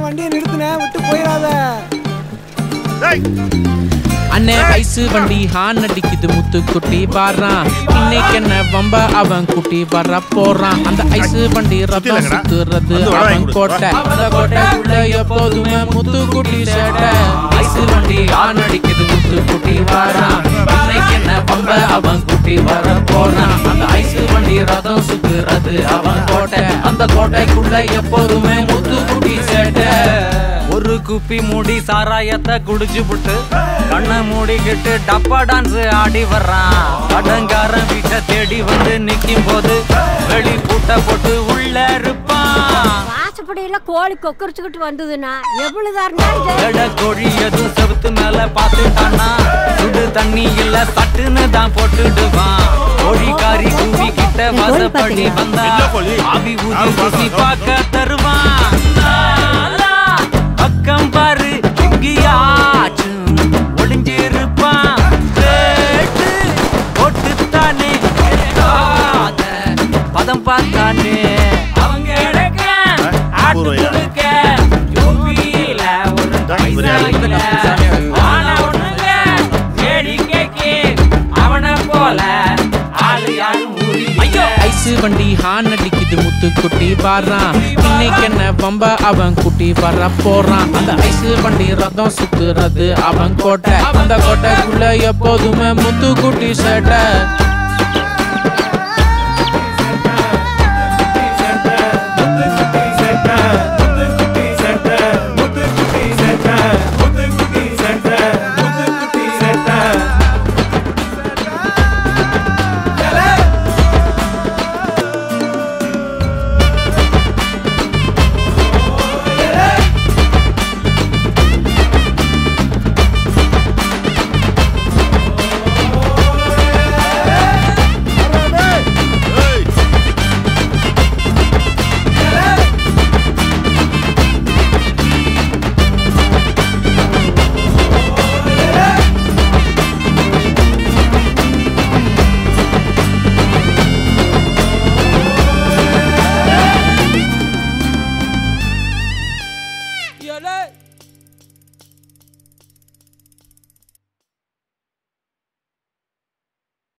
வண்டியை நிறுத்தினேன் விட்டு போயிடாத அண்ணே ஐசு வண்டி ஹான் அடிக்குது முத்து குட்டி பாடுறான் இன்னைக்கு என்ன வம்ப அவன் குட்டி வர போறான் அந்த ஐசு வண்டி ரத்தம் சுத்துறது அவன் கோட்டை அந்த கோட்டைக்குள்ள எப்போதுமே முத்து குட்டி சேட்டை ஐசு வண்டி ஹான் அடிக்குது முத்து குட்டி பாடுறான் இன்னைக்கு என்ன வம்ப அவன் குட்டி வர போறான் அந்த ஐசு வண்டி ரதம் சுத்துறது அவன் கோட்டை அந்த கோட்டைக்குள்ள எப்போதுமே முத்து குட்டி சேட்டை ஒரு குப்பி மூடி சாராயத்தை குடிச்சு புட்டு கண்ணை மூடிக்கிட்டு டப்பா டான்ஸ் ஆடி வர்றான் கடங்காரன் வீட்டை தேடி வந்து நிக்கும் போது வெளி பூட்ட போட்டு உள்ள இருப்பான் வாசப்படியில கோழி கொக்கரிச்சுக்கிட்டு வந்ததுன்னா எவ்வளவு இருந்தாலும் சரி. எட கோழி எதுவும் செவுத்து மேல பாத்துட்டானா சுடு தண்ணி இல்ல சட்டுன்னு தான் போட்டுடுவான் கோழிக்காரி கூவி கிட்ட வாசப்படி வந்தா ஆவி ஊதி ருசி பார்க்க தருவான் நாலா, பக்கம் பாரு எங்கேயாச்சும் ஒளிஞ்சிருப்பான் கேட்டு போட்டுத்தானே கேட்காத பதம் பார்த்தானே அவங்க எடுக்க ஆட்டு கொடுக்க யூபியில ஒரு பைசா இல்ல ஆனா ஒண்ணுங்க வேடிக்கைக்கு அவனை போல ஆளு யாரும் ஊரி ஐயோ ஐசு வண்டி ஹான் அடிக்குது முத்து குட்டி பாடுறான் இன்னைக்கு என்ன வம்ப அவன் குட்டி வர போறான் அந்த ஐசு வண்டி ரதம் சுத்துறது அவன் கோட்டை அந்த கோட்டைக்குள்ள எப்போதுமே முத்து குட்டி சேட்டை